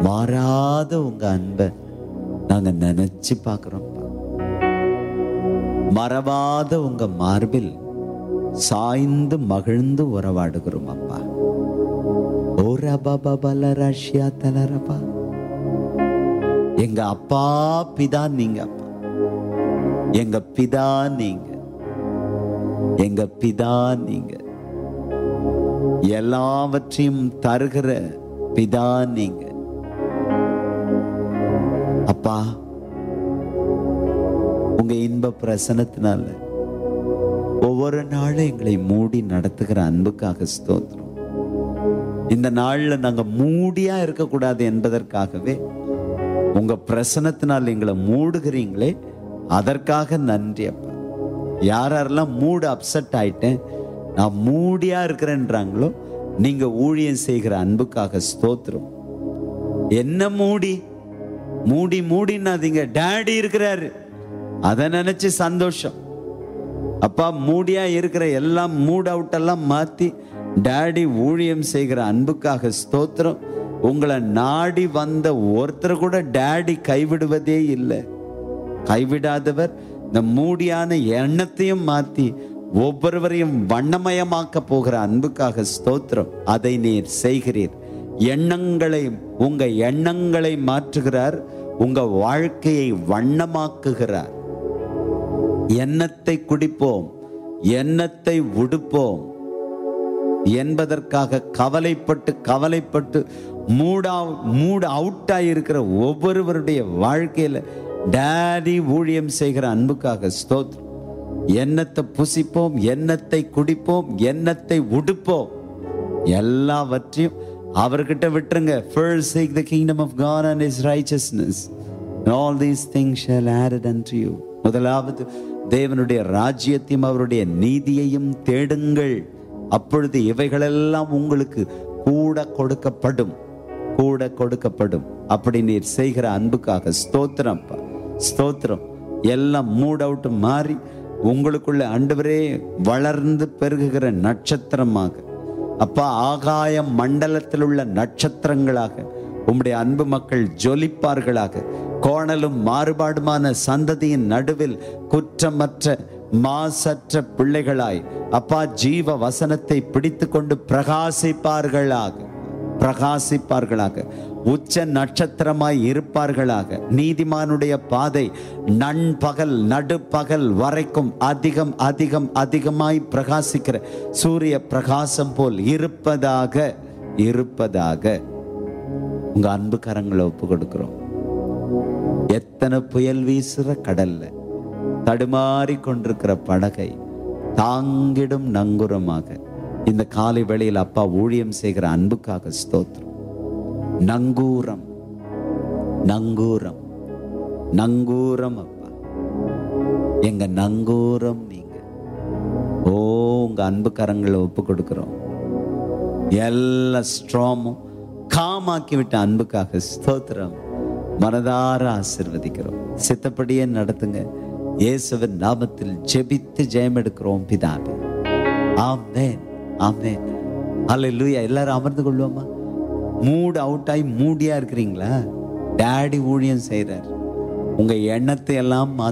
மாறாத உங்க அன்பை நாங்க நினைச்சு பார்க்கிறோம்ப்பா மறவாத உங்க மார்பில் சாய்ந்து மகிழ்ந்து உறவாடுகிறோம் அப்பா ஓ ரபா பபல ரஷ்யா தலரபா எங்க அப்பா பிதா நீங்க அப்பா எங்க பிதா நீங்க எங்க பிதா நீங்க எல்லாவற்றையும் தருகிற பிதா நீங்க அப்பா உங்க இன்ப பிரசனத்தினால ஒவ்வொரு நாளும் எங்களை மூடி நடத்துகிற அன்புக்காக ஸ்தோத்திரம் இந்த நாள்ல நாங்க மூடியா இருக்கக்கூடாது என்பதற்காகவே உங்க பிரசனத்தினால் எங்களை மூடுகிறீங்களே அதற்காக நன்றி அப்பா யார் யாரெல்லாம் மூடு அப்செட் ஆயிட்டேன் நான் மூடியா இருக்கிறேன்றாங்களோ நீங்க ஊழியம் செய்கிற அன்புக்காக ஸ்தோத்திரம் என்ன மூடி மூடி மூடினாதீங்க டேடி இருக்கிறாரு அதை நினைச்சு சந்தோஷம் அப்பா மூடியா இருக்கிற எல்லாம் மூட் அவுட் எல்லாம் மாத்தி டேடி ஊழியம் செய்கிற அன்புக்காக ஸ்தோத்திரம் உங்களை நாடி வந்த ஒருத்தர் கூட டேடி கைவிடுவதே இல்லை கைவிடாதவர் இந்த மூடியான எண்ணத்தையும் மாத்தி ஒவ்வொருவரையும் வண்ணமயமாக்க போகிற அன்புக்காக ஸ்தோத்திரம் அதை நீர் செய்கிறீர் எண்ணங்களை உங்க எண்ணங்களை மாற்றுகிறார் உங்க வாழ்க்கையை வண்ணமாக்குகிறார் எண்ணத்தை குடிப்போம் எண்ணத்தை உடுப்போம் என்பதற்காக கவலைப்பட்டு கவலைப்பட்டு மூடா மூட் அவுட் ஆகியிருக்கிற ஒவ்வொருவருடைய வாழ்க்கையில டேடி ஊழியம் செய்கிற அன்புக்காக ஸ்தோத்திரம் எண்ணத்தை புசிப்போம் எண்ணத்தை குடிப்போம் எண்ணத்தை உடுப்போம் எல்லாவற்றையும் அவர்கிட்ட விட்டுருங்க first seek the kingdom of God and his righteousness and all these things shall added unto you முதலாவது தேவனுடைய ராஜ்யத்தையும் அவருடைய நீதியையும் தேடுங்கள் அப்பொழுது இவைகளெல்லாம் உங்களுக்கு கூட கொடுக்கப்படும் கூட கொடுக்கப்படும் அப்படி நீர் செய்கிற அன்புக்காக ஸ்தோத்திரம் அப்பா. ஸ்தோத்திரம் எல்லாம் மூட் அவுட் மாறி உங்களுக்குள்ள ஆண்டவரே வளர்ந்து பெருகுகிற நட்சத்திரமாக அப்பா ஆகாய மண்டலத்தில் உள்ள நட்சத்திரங்களாக உம்முடைய அன்பு மக்கள் ஜொலிப்பார்களாக கோணலும் மாறுபாடுமான சந்ததியின் நடுவில் குற்றமற்ற மாசற்ற பிள்ளைகளாய் அப்பா ஜீவ வசனத்தை பிடித்து கொண்டு பிரகாசிப்பார்களாக பிரகாசிப்பார்களாக உச்ச நட்சத்திரமாய் இருப்பார்களாக நீதிமானுடைய பாதை நண்பகல் நடுப்பகல் வரைக்கும் அதிகம் அதிகம் அதிகமாய் பிரகாசிக்கிற சூரிய பிரகாசம் போல் இருப்பதாக இருப்பதாக உங்க அன்பு கரங்களை ஒப்பு கொடுக்கிறோம் எத்தனை புயல் வீசுற கடல்ல தடுமாறி கொண்டிருக்கிற படகை தாங்கிடும் நங்குரமாக இந்த காலை வேளையில் அப்பா ஊழியம் செய்கிற அன்புக்காக ஸ்தோத்திரம் நங்கூரம் நங்கூரம் நங்கூரம் அப்பா எங்க நங்கூரம் நீங்க ஓ உங்க அன்பு கரங்களை ஒப்பு கொடுக்கிறோம் எல்லா ஸ்ட்ராமும் காமாக்கி விட்ட அன்புக்காக ஸ்தோத்திரம் மனதார ஆசிர்வதிக்கிறோம் சித்தப்படியே நடத்துங்க இயேசுவின் நாமத்தில் ஜெபித்து ஜெயம் எடுக்கிறோம் பிதாவே ஆமென் ஆமென் அல்லேலூயா எல்லாரும் அமர்ந்து கொள்வோமா மூட் அவுட் ஆகி மூடியா இருக்கிறீங்களா டேடி ஊழியம் செய்றார் உங்க எண்ணத்தை எல்லாம் மாத்தி